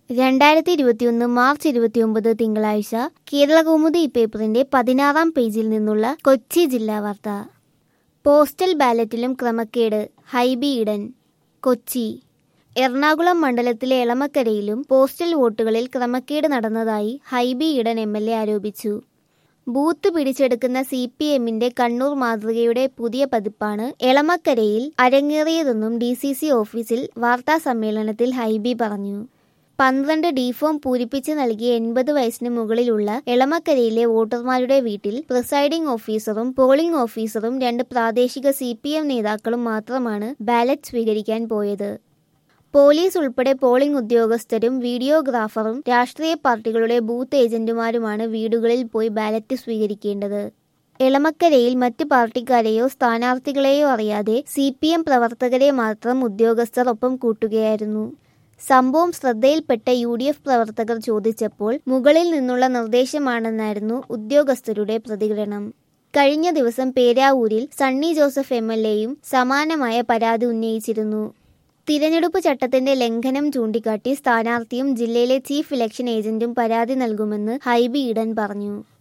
രണ്ടായിരത്തി ഇരുപത്തിയൊന്ന് മാർച്ച് ഇരുപത്തിയൊമ്പത് തിങ്കളാഴ്ച കേരളകൗമുദി പേപ്പറിന്റെ പതിനാറാം പേജിൽ നിന്നുള്ള കൊച്ചി ജില്ലാ വാർത്ത പോസ്റ്റൽ ബാലറ്റിലും ക്രമക്കേട് ഹൈബി ഈഡൻ കൊച്ചി എറണാകുളം മണ്ഡലത്തിലെ എളമക്കരയിലും പോസ്റ്റൽ വോട്ടുകളിൽ ക്രമക്കേട് നടന്നതായി Hibi Eden M L A ആരോപിച്ചു ബൂത്ത് പിടിച്ചെടുക്കുന്ന സി പി എമ്മിന്റെ കണ്ണൂർ മാതൃകയുടെ പുതിയ പതിപ്പാണ് എളമക്കരയിൽ അരങ്ങേറിയതെന്നും ഡി സി സി ഓഫീസിൽ വാർത്താ സമ്മേളനത്തിൽ ഹൈബി പറഞ്ഞു പന്ത്രണ്ട് ഡി ഫോം പൂരിപ്പിച്ച് നൽകിയ എൺപത് വയസ്സിന് മുകളിലുള്ള എളമക്കരയിലെ വോട്ടർമാരുടെ വീട്ടിൽ പ്രിസൈഡിംഗ് ഓഫീസറും പോളിംഗ് ഓഫീസറും രണ്ട് പ്രാദേശിക സി പി എം നേതാക്കളും മാത്രമാണ് ബാലറ്റ് സ്വീകരിക്കാൻ പോയത് പോലീസ് ഉൾപ്പെടെ പോളിംഗ് ഉദ്യോഗസ്ഥരും വീഡിയോഗ്രാഫറും രാഷ്ട്രീയ പാർട്ടികളുടെ ബൂത്ത് ഏജന്റുമാരുമാണ് വീടുകളിൽ പോയി ബാലറ്റ് സ്വീകരിക്കേണ്ടത് എളമക്കരയിൽ മറ്റ് പാർട്ടിക്കാരെയോ സ്ഥാനാർത്ഥികളെയോ അറിയാതെ സി പി എം പ്രവർത്തകരെ മാത്രം ഉദ്യോഗസ്ഥർ ഒപ്പം കൂട്ടുകയായിരുന്നു സംഭവം ശ്രദ്ധയിൽപ്പെട്ട യു ഡി എഫ് പ്രവർത്തകർ ചോദിച്ചപ്പോൾ മുകളിൽ നിന്നുള്ള നിർദ്ദേശമാണെന്നായിരുന്നു ഉദ്യോഗസ്ഥരുടെ പ്രതികരണം കഴിഞ്ഞ ദിവസം പേരാവൂരിൽ സണ്ണി ജോസഫ് എം എൽ എയും സമാനമായ പരാതി ഉന്നയിച്ചിരുന്നു തിരഞ്ഞെടുപ്പ് ചട്ടത്തിന്റെ ലംഘനം ചൂണ്ടിക്കാട്ടി സ്ഥാനാർത്ഥിയും ജില്ലയിലെ ചീഫ് ഇലക്ഷൻ ഏജന്റും പരാതി നൽകുമെന്ന് ഹൈബി ഈഡൻ പറഞ്ഞു